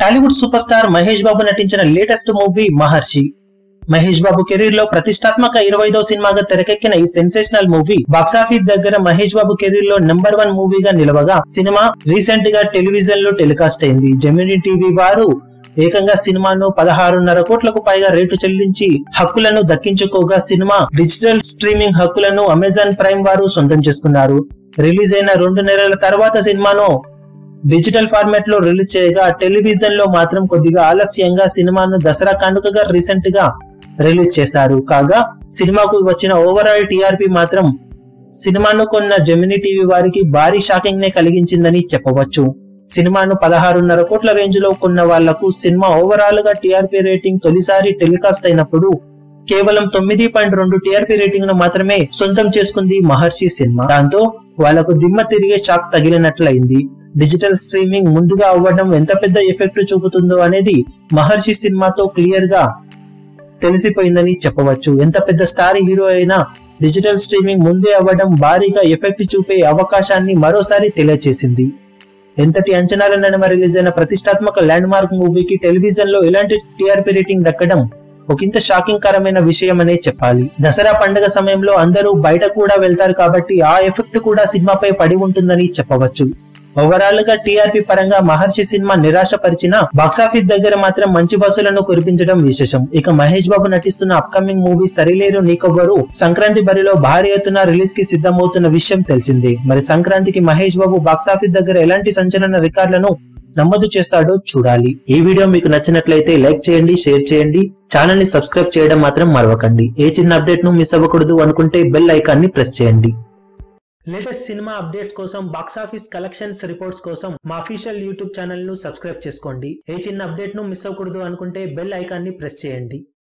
Tollywood super star Mahesh Babu నటించిన latest movie Maharshi Mahesh Babu career లో ప్రతిష్టాత్మక ఇరవై ఐదో సినిమాగా తెరకెక్కిన ఈ సెన్సేషనల్ మూవీ బాక్సాఫీస్ దగ్గర మహేష్ బాబు కెరీర్ లో నెంబర్ వన్ మూవీగా నిలవగా సినిమా రీసెంట్ గా టెలివిజన్ లో టెలికాస్ట్ అయింది జెమిని టీవీ వారు ఏకంగా సినిమాను పదహారున్నర కోట్లకు పైగా రేటు చెల్లించి హక్కులను దక్కించుకోగా సినిమా డిజిటల్ స్ట్రీమింగ్ హక్కులను అమెజాన్ ప్రైమ్ వారు సొంతం చేసుకున్నారు రిలీజ్ అయిన రెండు నెలల తర్వాత సినిమాను డిజిటల్ ఫార్మాట్ లో రిలీజ్ చేయగా టెలివిజన్ లో మాత్రం కొద్దిగా ఆలస్యంగా సినిమాను దసరా కానుకగా రీసెంట్ గా రిలీజ్ చేశారు కాగా సినిమాకు వచ్చిన ఓవరాల్ టీఆర్పీ మాత్రం సినిమాను కొన్న జెమిని టీవీ వారికి భారీ షాకింగ్ నే కలిగించిందని చెప్పవచ్చు సినిమాను పదహారున్నర కోట్ల రేంజ్ లో కొన్న వాళ్లకు సినిమా ఓవరాల్ గా టీఆర్పీ రేటింగ్ తొలిసారి టెలికాస్ట్ అయినప్పుడు కేవలం తొమ్మిది పాయింట్ రెండు టీఆర్పీ రేటింగ్ ను మాత్రమే సొంతం చేసుకుంది మహర్షి సినిమా దాంతో వాళ్లకు దిమ్మ తిరిగే షాక్ తగిలినట్లయింది డిజిటల్ స్ట్రీమింగ్ ముందుగా అవ్వడం ఎంత పెద్ద ఎఫెక్ట్ చూపుతుందో అనేది మహర్షి సినిమాతో క్లియర్ గా తెలిసిపోయిందని చెప్పవచ్చు ఎంత పెద్ద స్టార్ హీరో అయినా డిజిటల్ స్ట్రీమింగ్ ముందే అవ్వడం భారీగా ఎఫెక్ట్ చూపే అవకాశాన్ని మరోసారి తెలియచేసింది ఎంతటి అంచనాల నడుమ రిలీజ్ అయిన ప్రతిష్టాత్మక ల్యాండ్ మార్క్ మూవీకి టెలివిజన్ లో ఎలాంటి టీఆర్పీ రేటింగ్ దక్కడం ఒకంత షాకింగ్ కరమైన విషయం అనే చెప్పాలి దసరా పండుగ సమయంలో అందరూ బయట కూడా వెళ్తారు కాబట్టి ఆ ఎఫెక్ట్ కూడా సినిమాపై పడి ఉంటుందని చెప్పవచ్చు ఓవరాల్ గా టీఆర్పీ పరంగా మహర్షి సినిమా నిరాశపరిచిన బాక్సాఫీస్ దగ్గర మాత్రం మంచి బస్సులను కురిపించడం విశేషం ఇక మహేష్ బాబు నటిస్తున్న అప్కమింగ్ మూవీ సరిలేరు నీకొవ్వరు సంక్రాంతి బరిలో భారీ ఎత్తున రిలీజ్ కి సిద్ధమవుతున్న విషయం తెలిసిందే మరి సంక్రాంతికి మహేష్ బాబు బాక్సాఫీస్ దగ్గర ఎలాంటి సంచలన రికార్డులను నమోదు చేస్తాడో చూడాలి ఈ వీడియో మీకు నచ్చినట్లయితే లైక్ చేయండి షేర్ చేయండి ఛానల్ ని సబ్స్క్రైబ్ చేయడం మాత్రం మరవకండి ఏ చిన్న అప్డేట్ ను మిస్ అవ్వకూడదు అనుకుంటే బెల్ ఐకాన్ ని ప్రెస్ చేయండి లేటెస్ట్ సినిమా అప్డేట్స్ కోసం బాక్సాఫీస్ కలెక్షన్స్ రిపోర్ట్స్ కోసం మా అఫీషియల్ యూట్యూబ్ ఛానల్ ను సబ్స్క్రైబ్ చేసుకోండి ఏ చిన్న అప్డేట్ ను మిస్ అవ్వకూడదు అనుకుంటే బెల్ ఐకాన్ ని ప్రెస్ చేయండి